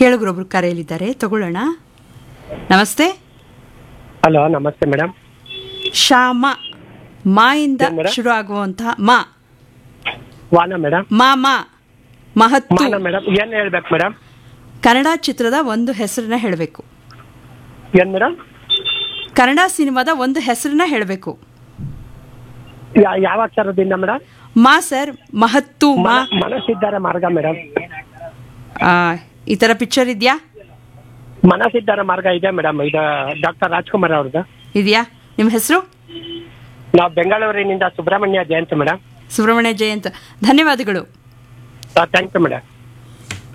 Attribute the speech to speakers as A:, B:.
A: ಕೇಳುಗರೊಬ್ರು ಕರೆಯಲಿದ್ದಾರೆ ತಗೊಳ್ಳೋಣ ನಮಸ್ತೆ
B: ಹಲೋ ನಮಸ್ತೆ ಮೇಡಮ್
A: ಶಾಮ ಮಾ ಇಂದ
B: ಏನ್ ಮೇಡಮ್?
A: ಶುರು ಆಗುವಂತಹ ಮಾ
B: ವಾನ ಮೇಡಮ್
A: ಮಾ ಮಾ ಮಹತ್ತು
B: ಮಾನ ಮೇಡಮ್ ಏನ್ ಹೇಳ್ಬೇಕು ಮೇಡಮ್
A: ಕನ್ನಡ ಚಿತ್ರದ ಒಂದು ಹೆಸರನ್ನ ಹೇಳಬೇಕು
B: ಏನ್ ಮೇಡಮ್
A: ಕನ್ನಡ ಸಿನಿಮಾದ ಒಂದು ಹೆಸರನ್ನ ಹೇಳಬೇಕು
B: ಯಾವ ಅಕ್ಷರದಿಂದ ಮೇಡಮ್
A: ಮಾ ಸರ್ ಮಹತ್ತು ಮಾ
B: ಮನಸ್ಸಿದ್ದಾರೆ ಮಾರ್ಗ ಮೇಡಮ್
A: ಆ, ಈ ತರ ಪಿಕ್ಚರ್ ಇದೆಯಾ
B: ಮನಸ್ಸಿದ್ದಾರೆ ಮಾರ್ಗ ಇದೆ ಮೇಡಮ್ ಇದು ಡಾಕ್ಟರ್ ರಾಜ್ಕುಮಾರ್ ಅವ್ರದ್ದು
A: ಇದೆಯಾ ನಿಮ್ಮ ಹೆಸರು
B: ನಾವು ಬೆಂಗಳೂರಿನಿಂದ ಸುಬ್ರಹ್ಮಣ್ಯ ಜಯಂತ್ ಮೇಡಮ್
A: ಸುಬ್ರಹ್ಮಣ್ಯ ಜಯಂತ್ ಧನ್ಯವಾದಗಳು
B: ಥ್ಯಾಂಕ್ ಯು ಮೇಡಮ್